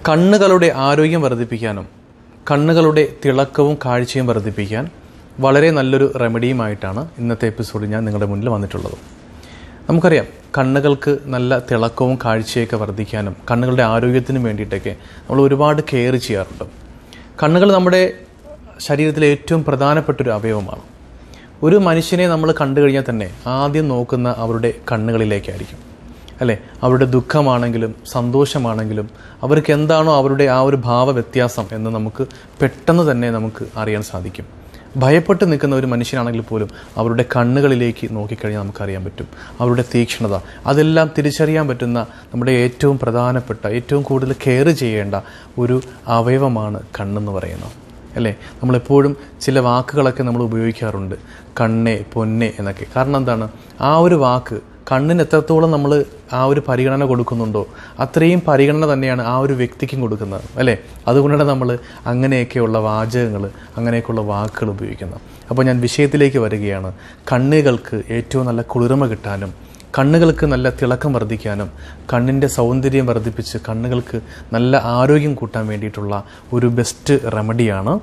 കണ്ണുകളുടെ ആരോഗ്യം വർദ്ധിപ്പിക്കാനും കണ്ണുകളുടെ തിളക്കവും കാഴ്ചയും വർദ്ധിപ്പിക്കാൻ വളരെ നല്ലൊരു റെമഡിയുമായിട്ടാണ് ഇന്നത്തെ എപ്പിസോഡിൽ ഞാൻ നിങ്ങളുടെ മുന്നിൽ വന്നിട്ടുള്ളത് നമുക്കറിയാം കണ്ണുകൾക്ക് നല്ല തിളക്കവും കാഴ്ചയൊക്കെ വർദ്ധിക്കാനും കണ്ണുകളുടെ ആരോഗ്യത്തിനും വേണ്ടിയിട്ടൊക്കെ നമ്മൾ ഒരുപാട് കെയർ ചെയ്യാറുണ്ട് കണ്ണുകൾ നമ്മുടെ ശരീരത്തിലെ ഏറ്റവും പ്രധാനപ്പെട്ട ഒരു അവയവമാണ് ഒരു മനുഷ്യനെ നമ്മൾ കണ്ടു കഴിഞ്ഞാൽ തന്നെ ആദ്യം നോക്കുന്ന അവരുടെ കണ്ണുകളിലേക്കായിരിക്കും അല്ലേ അവരുടെ ദുഃഖമാണെങ്കിലും സന്തോഷമാണെങ്കിലും അവർക്ക് എന്താണോ അവരുടെ ആ ഒരു ഭാവ വ്യത്യാസം എന്ന് നമുക്ക് പെട്ടെന്ന് തന്നെ നമുക്ക് അറിയാൻ സാധിക്കും ഭയപ്പെട്ട് നിൽക്കുന്ന ഒരു മനുഷ്യനാണെങ്കിൽ പോലും അവരുടെ കണ്ണുകളിലേക്ക് നോക്കിക്കഴിഞ്ഞാൽ നമുക്കറിയാൻ പറ്റും അവരുടെ തീക്ഷ്ണത അതെല്ലാം തിരിച്ചറിയാൻ പറ്റുന്ന നമ്മുടെ ഏറ്റവും പ്രധാനപ്പെട്ട ഏറ്റവും കൂടുതൽ കെയർ ചെയ്യേണ്ട ഒരു അവയവമാണ് കണ്ണെന്ന് പറയുന്നത് അല്ലേ നമ്മളെപ്പോഴും ചില വാക്കുകളൊക്കെ നമ്മൾ ഉപയോഗിക്കാറുണ്ട് കണ്ണേ പൊന്നെ എന്നൊക്കെ കാരണം എന്താണ് ആ ഒരു വാക്ക് കണ്ണിന് എത്രത്തോളം നമ്മൾ ആ ഒരു പരിഗണന കൊടുക്കുന്നുണ്ടോ അത്രയും പരിഗണന തന്നെയാണ് ആ ഒരു വ്യക്തിക്കും കൊടുക്കുന്നത് അല്ലേ അതുകൊണ്ടാണ് നമ്മൾ അങ്ങനെയൊക്കെയുള്ള വാചകങ്ങൾ അങ്ങനെയൊക്കെയുള്ള വാക്കുകൾ ഉപയോഗിക്കുന്നത് അപ്പോൾ ഞാൻ വിഷയത്തിലേക്ക് വരികയാണ് കണ്ണുകൾക്ക് ഏറ്റവും നല്ല കുളിർമ കിട്ടാനും കണ്ണുകൾക്ക് നല്ല തിളക്കം വർദ്ധിക്കാനും കണ്ണിൻ്റെ സൗന്ദര്യം വർദ്ധിപ്പിച്ച് കണ്ണുകൾക്ക് നല്ല ആരോഗ്യം കൂട്ടാൻ വേണ്ടിയിട്ടുള്ള ഒരു ബെസ്റ്റ് റെമഡിയാണ്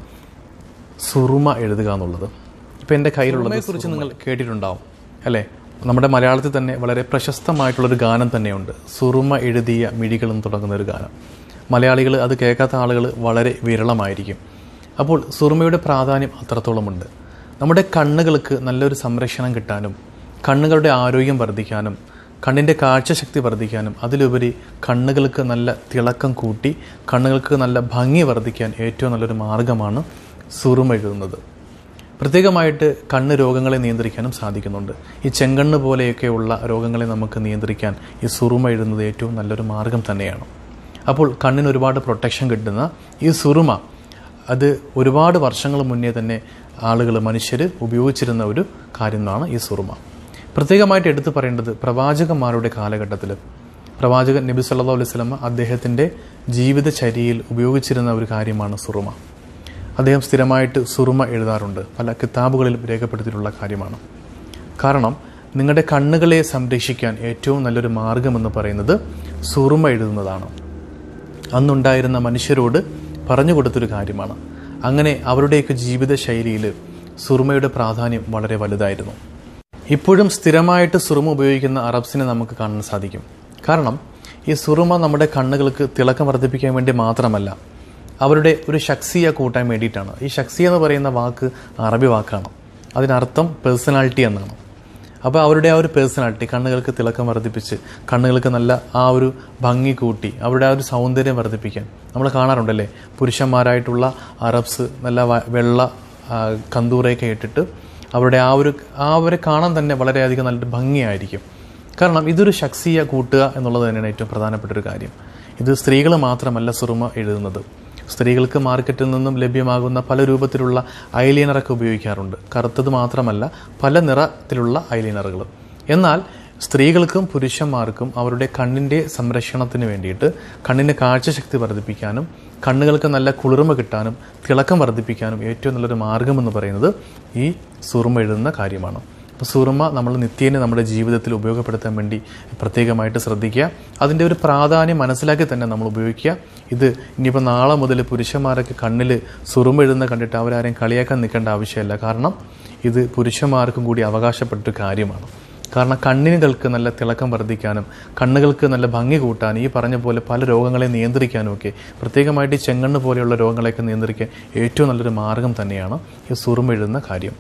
സുറുമ എഴുതുക എന്നുള്ളത് ഇപ്പം എൻ്റെ കയ്യിലുള്ളത് കുറിച്ച് നിങ്ങൾ കേട്ടിട്ടുണ്ടാവും അല്ലേ നമ്മുടെ മലയാളത്തിൽ തന്നെ വളരെ പ്രശസ്തമായിട്ടുള്ളൊരു ഗാനം തന്നെയുണ്ട് സുറുമ എഴുതിയ മിഴികളും തുടങ്ങുന്ന ഒരു ഗാനം മലയാളികൾ അത് കേൾക്കാത്ത ആളുകൾ വളരെ വിരളമായിരിക്കും അപ്പോൾ സുറുമയുടെ പ്രാധാന്യം അത്രത്തോളമുണ്ട് നമ്മുടെ കണ്ണുകൾക്ക് നല്ലൊരു സംരക്ഷണം കിട്ടാനും കണ്ണുകളുടെ ആരോഗ്യം വർദ്ധിക്കാനും കണ്ണിൻ്റെ കാഴ്ചശക്തി വർദ്ധിക്കാനും അതിലുപരി കണ്ണുകൾക്ക് നല്ല തിളക്കം കൂട്ടി കണ്ണുകൾക്ക് നല്ല ഭംഗി വർദ്ധിക്കാൻ ഏറ്റവും നല്ലൊരു മാർഗമാണ് സുറുമ എഴുതുന്നത് പ്രത്യേകമായിട്ട് കണ്ണ് രോഗങ്ങളെ നിയന്ത്രിക്കാനും സാധിക്കുന്നുണ്ട് ഈ ചെങ്കണ്ണ് പോലെയൊക്കെയുള്ള രോഗങ്ങളെ നമുക്ക് നിയന്ത്രിക്കാൻ ഈ സുറുമ എഴുതുന്നത് ഏറ്റവും നല്ലൊരു മാർഗം തന്നെയാണ് അപ്പോൾ കണ്ണിന് ഒരുപാട് പ്രൊട്ടക്ഷൻ കിട്ടുന്ന ഈ സുറുമ അത് ഒരുപാട് വർഷങ്ങൾ മുന്നേ തന്നെ ആളുകൾ മനുഷ്യർ ഉപയോഗിച്ചിരുന്ന ഒരു കാര്യമാണ് ഈ സുറുമ പ്രത്യേകമായിട്ട് എടുത്തു പറയേണ്ടത് പ്രവാചകന്മാരുടെ കാലഘട്ടത്തിൽ പ്രവാചകൻ നബി സല്ലാ അലൈഹി സ്വലമ അദ്ദേഹത്തിൻ്റെ ജീവിതചര്യയിൽ ഉപയോഗിച്ചിരുന്ന ഒരു കാര്യമാണ് സുറുമ അദ്ദേഹം സ്ഥിരമായിട്ട് സുറുമ എഴുതാറുണ്ട് പല കിതാബുകളിലും രേഖപ്പെടുത്തിയിട്ടുള്ള കാര്യമാണ് കാരണം നിങ്ങളുടെ കണ്ണുകളെ സംരക്ഷിക്കാൻ ഏറ്റവും നല്ലൊരു മാർഗമെന്ന് പറയുന്നത് സുറുമ എഴുതുന്നതാണ് അന്നുണ്ടായിരുന്ന മനുഷ്യരോട് പറഞ്ഞു കൊടുത്തൊരു കാര്യമാണ് അങ്ങനെ അവരുടെയൊക്കെ ജീവിത ശൈലിയിൽ സുറുമയുടെ പ്രാധാന്യം വളരെ വലുതായിരുന്നു ഇപ്പോഴും സ്ഥിരമായിട്ട് സുറുമ ഉപയോഗിക്കുന്ന അറബ്സിനെ നമുക്ക് കാണാൻ സാധിക്കും കാരണം ഈ സുറുമ നമ്മുടെ കണ്ണുകൾക്ക് തിളക്കം വർദ്ധിപ്പിക്കാൻ വേണ്ടി മാത്രമല്ല അവരുടെ ഒരു ശക്സിയ കൂട്ടാൻ വേണ്ടിയിട്ടാണ് ഈ ശക്തി എന്ന് പറയുന്ന വാക്ക് അറബി വാക്കാണ് അതിനർത്ഥം പേഴ്സണാലിറ്റി എന്നാണ് അപ്പോൾ അവരുടെ ആ ഒരു പേഴ്സണാലിറ്റി കണ്ണുകൾക്ക് തിളക്കം വർദ്ധിപ്പിച്ച് കണ്ണുകൾക്ക് നല്ല ആ ഒരു ഭംഗി കൂട്ടി അവരുടെ ആ ഒരു സൗന്ദര്യം വർദ്ധിപ്പിക്കാൻ നമ്മൾ കാണാറുണ്ടല്ലേ പുരുഷന്മാരായിട്ടുള്ള അറബ്സ് നല്ല വെള്ള കന്തൂറയൊക്കെ ഇട്ടിട്ട് അവരുടെ ആ ഒരു ആ അവരെ കാണാൻ തന്നെ വളരെയധികം നല്ലൊരു ഭംഗിയായിരിക്കും കാരണം ഇതൊരു ശക്സിയ കൂട്ടുക എന്നുള്ളത് തന്നെയാണ് ഏറ്റവും പ്രധാനപ്പെട്ട ഒരു കാര്യം ഇത് സ്ത്രീകൾ മാത്രമല്ല സുറുമ എഴുതുന്നത് സ്ത്രീകൾക്ക് മാർക്കറ്റിൽ നിന്നും ലഭ്യമാകുന്ന പല രൂപത്തിലുള്ള ഐലൈനറൊക്കെ ഉപയോഗിക്കാറുണ്ട് കറുത്തത് മാത്രമല്ല പല നിറത്തിലുള്ള ഐലൈനറുകൾ എന്നാൽ സ്ത്രീകൾക്കും പുരുഷന്മാർക്കും അവരുടെ കണ്ണിൻ്റെ സംരക്ഷണത്തിന് വേണ്ടിയിട്ട് കണ്ണിൻ്റെ കാഴ്ചശക്തി വർദ്ധിപ്പിക്കാനും കണ്ണുകൾക്ക് നല്ല കുളിർമ കിട്ടാനും തിളക്കം വർദ്ധിപ്പിക്കാനും ഏറ്റവും നല്ലൊരു മാർഗമെന്ന് പറയുന്നത് ഈ സുറുമ എഴുതുന്ന കാര്യമാണ് അപ്പോൾ സുറുമ നമ്മൾ നിത്യേന നമ്മുടെ ജീവിതത്തിൽ ഉപയോഗപ്പെടുത്താൻ വേണ്ടി പ്രത്യേകമായിട്ട് ശ്രദ്ധിക്കുക അതിൻ്റെ ഒരു പ്രാധാന്യം മനസ്സിലാക്കി തന്നെ നമ്മൾ ഉപയോഗിക്കുക ഇത് ഇനിയിപ്പോൾ നാളെ മുതൽ പുരുഷന്മാരൊക്കെ കണ്ണിൽ സുറുമ എഴുതുന്ന കണ്ടിട്ട് അവരാരെയും കളിയാക്കാൻ നിൽക്കേണ്ട ആവശ്യമില്ല കാരണം ഇത് പുരുഷന്മാർക്കും കൂടി അവകാശപ്പെട്ട കാര്യമാണ് കാരണം കണ്ണിനുകൾക്ക് നല്ല തിളക്കം വർദ്ധിക്കാനും കണ്ണുകൾക്ക് നല്ല ഭംഗി കൂട്ടാനും ഈ പറഞ്ഞ പോലെ പല രോഗങ്ങളെ നിയന്ത്രിക്കാനും ഒക്കെ പ്രത്യേകമായിട്ട് ഈ ചെങ്കണ്ണ് പോലെയുള്ള രോഗങ്ങളെയൊക്കെ നിയന്ത്രിക്കാൻ ഏറ്റവും നല്ലൊരു മാർഗം തന്നെയാണ് ഈ സുറുമ എഴുതുന്ന കാര്യം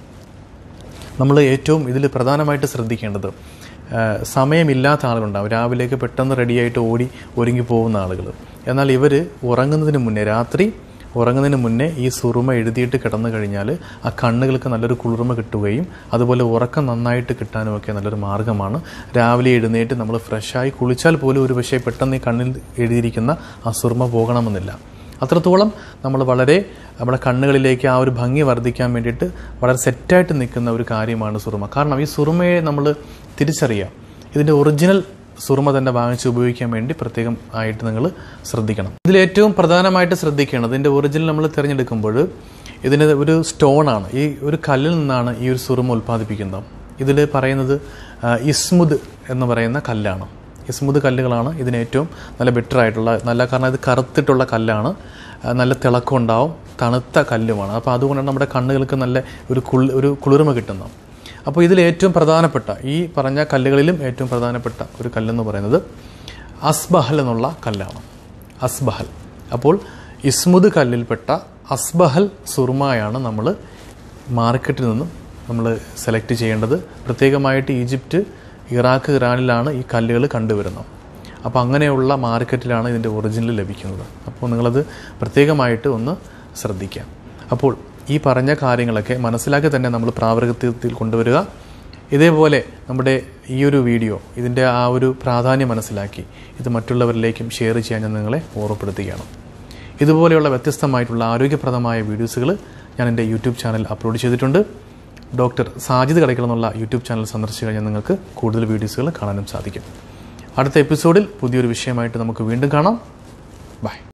നമ്മൾ ഏറ്റവും ഇതിൽ പ്രധാനമായിട്ട് ശ്രദ്ധിക്കേണ്ടത് സമയമില്ലാത്ത ആളുകളുണ്ടാവും രാവിലേക്ക് പെട്ടെന്ന് റെഡിയായിട്ട് ഓടി ഒരുങ്ങി പോകുന്ന ആളുകൾ എന്നാൽ ഇവർ ഉറങ്ങുന്നതിന് മുന്നേ രാത്രി ഉറങ്ങുന്നതിന് മുന്നേ ഈ സുറുമ എഴുതിയിട്ട് കിടന്നു കഴിഞ്ഞാൽ ആ കണ്ണുകൾക്ക് നല്ലൊരു കുളിർമ കിട്ടുകയും അതുപോലെ ഉറക്കം നന്നായിട്ട് കിട്ടാനും ഒക്കെ നല്ലൊരു മാർഗ്ഗമാണ് രാവിലെ എഴുന്നേറ്റ് നമ്മൾ ഫ്രഷായി കുളിച്ചാൽ പോലും ഒരു പക്ഷേ പെട്ടെന്ന് ഈ കണ്ണിൽ എഴുതിയിരിക്കുന്ന ആ സുറുമ പോകണമെന്നില്ല അത്രത്തോളം നമ്മൾ വളരെ നമ്മുടെ കണ്ണുകളിലേക്ക് ആ ഒരു ഭംഗി വർദ്ധിക്കാൻ വേണ്ടിയിട്ട് വളരെ സെറ്റായിട്ട് നിൽക്കുന്ന ഒരു കാര്യമാണ് സുറുമ കാരണം ഈ സുറുമയെ നമ്മൾ തിരിച്ചറിയാം ഇതിൻ്റെ ഒറിജിനൽ സുറുമ തന്നെ വാങ്ങിച്ച് ഉപയോഗിക്കാൻ വേണ്ടി പ്രത്യേകം ആയിട്ട് നിങ്ങൾ ശ്രദ്ധിക്കണം ഇതിൽ ഏറ്റവും പ്രധാനമായിട്ട് ശ്രദ്ധിക്കേണ്ടത് ഇതിൻ്റെ ഒറിജിനൽ നമ്മൾ തിരഞ്ഞെടുക്കുമ്പോൾ ഇതിന് ഒരു സ്റ്റോണാണ് ഈ ഒരു കല്ലിൽ നിന്നാണ് ഈ ഒരു സുറുമ ഉൽപ്പാദിപ്പിക്കുന്നത് ഇതിൽ പറയുന്നത് ആ, ഇസ്മുദ് എന്ന് പറയുന്ന കല്ലാണ് ഇസ്മുത് കല്ലുകളാണ് ഇതിന് ഏറ്റവും നല്ല ബെറ്റർ ആയിട്ടുള്ള നല്ല കാരണം ഇത് കറുത്തിട്ടുള്ള കല്ലാണ് ആ, നല്ല തിളക്കം ഉണ്ടാവും തണുത്ത കല്ലുമാണ് അപ്പോൾ അതുകൊണ്ടാണ് നമ്മുടെ കണ്ണുകൾക്ക് നല്ല ഒരു കുൾ ഒരു കുളിർമ കിട്ടുന്നത് അപ്പോൾ ഇതിൽ ഏറ്റവും പ്രധാനപ്പെട്ട ഈ പറഞ്ഞ കല്ലുകളിലും ഏറ്റവും പ്രധാനപ്പെട്ട ഒരു കല്ലെന്ന് പറയുന്നത് അസ്ബഹൽ എന്നുള്ള കല്ലാണ് അസ്ബഹൽ അപ്പോൾ ഇസ്മുദ് കല്ലിൽപ്പെട്ട അസ്ബഹൽ സുർമയാണ് നമ്മൾ മാർക്കറ്റിൽ നിന്നും നമ്മൾ സെലക്ട് ചെയ്യേണ്ടത് പ്രത്യേകമായിട്ട് ഈജിപ്റ്റ് ഇറാഖ് ഇറാനിലാണ് ഈ കല്ലുകൾ കണ്ടുവരുന്നത് അപ്പോൾ അങ്ങനെയുള്ള മാർക്കറ്റിലാണ് ഇതിൻ്റെ ഒറിജിനൽ ലഭിക്കുന്നത് അപ്പോൾ നിങ്ങളത് പ്രത്യേകമായിട്ട് ഒന്ന് ശ്രദ്ധിക്കാം അപ്പോൾ ഈ പറഞ്ഞ കാര്യങ്ങളൊക്കെ മനസ്സിലാക്കി തന്നെ നമ്മൾ പ്രാവർത്തികത്തിൽ കൊണ്ടുവരിക ഇതേപോലെ നമ്മുടെ ഈ ഒരു വീഡിയോ ഇതിൻ്റെ ആ ഒരു പ്രാധാന്യം മനസ്സിലാക്കി ഇത് മറ്റുള്ളവരിലേക്കും ഷെയർ ചെയ്യാൻ ഞാൻ നിങ്ങളെ ഓർമ്മപ്പെടുത്തുകയാണ് ഇതുപോലെയുള്ള വ്യത്യസ്തമായിട്ടുള്ള ആരോഗ്യപ്രദമായ വീഡിയോസുകൾ ഞാൻ എൻ്റെ യൂട്യൂബ് ചാനൽ അപ്ലോഡ് ചെയ്തിട്ടുണ്ട് ഡോക്ടർ സാജിദ് കടയ്ക്കൽ എന്നുള്ള യൂട്യൂബ് ചാനൽ സന്ദർശിച്ചു കഴിഞ്ഞാൽ നിങ്ങൾക്ക് കൂടുതൽ വീഡിയോസുകൾ കാണാനും സാധിക്കും അടുത്ത എപ്പിസോഡിൽ പുതിയൊരു വിഷയമായിട്ട് നമുക്ക് വീണ്ടും കാണാം ബൈ